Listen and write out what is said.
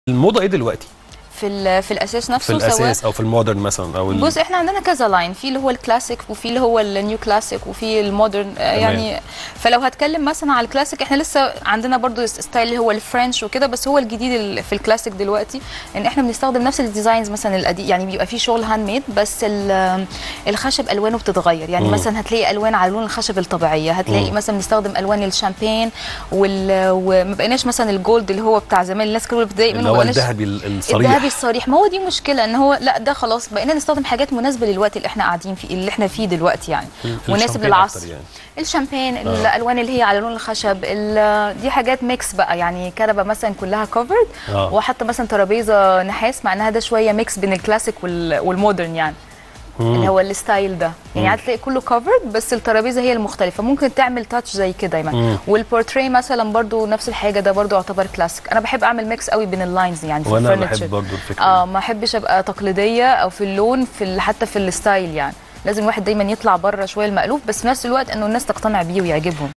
الموضه ايه دلوقتي في ال- في الاساس في نفسه الاساس او في المودرن مثلا او ال- بص احنا عندنا كذا لاين في اللي هو الكلاسيك وفي اللي هو النيو كلاسيك وفي المودرن آه، يعني فلو هتكلم مثلا على الكلاسيك احنا لسه عندنا برضو ستايل اللي هو الفرنش وكده بس هو الجديد ال- في الكلاسيك دلوقتي ان احنا بنستخدم نفس الديزاينز مثلا القديم يعني بيبقى فيه شغل هاند ميد بس ال- الخشب الوانه بتتغير يعني مم. مثلا هتلاقي الوان على لون الخشب الطبيعيه هتلاقي مم. مثلا بنستخدم الوان الشامبين وال... وما بقيناش مثلا الجولد اللي هو بتاع زمان الناس كانوا بتضايق منه اللي هو ما بقناش- الذهبي ال- الصريح الذهبي الصريح ما هو دي مشكله ان هو لا ده خلاص بقينا نستخدم حاجات مناسبه للوقت اللي احنا قاعدين فيه اللي احنا فيه دلوقتي يعني مناسب الشامبين للعصر أكتر يعني. الشامبين الالوان اللي هي على لون الخشب ال- دي حاجات ميكس بقى يعني كنبه مثلا كلها كفرد آه. وحتى مثلا ترابيزه نحاس مع انها ده شويه ميكس بين الكلاسيك وال- والمودرن يعني اللي هو الستايل ده يعني هتلاقي كله كفرد بس الترابيزه هي المختلفه ممكن تعمل تاتش زي كده مم. يعني والبورتري مثلا برضو نفس الحاجه ده برضو يعتبر كلاسيك انا بحب اعمل ميكس قوي بين اللاينز يعني في وانا الفurniture. بحب برضو الفكره اه دي. ما احبش ابقى تقليديه او في اللون في ال- حتى في الستايل يعني لازم الواحد دايما يطلع بره شويه المألوف بس في نفس الوقت انه الناس تقتنع بيه ويعجبهم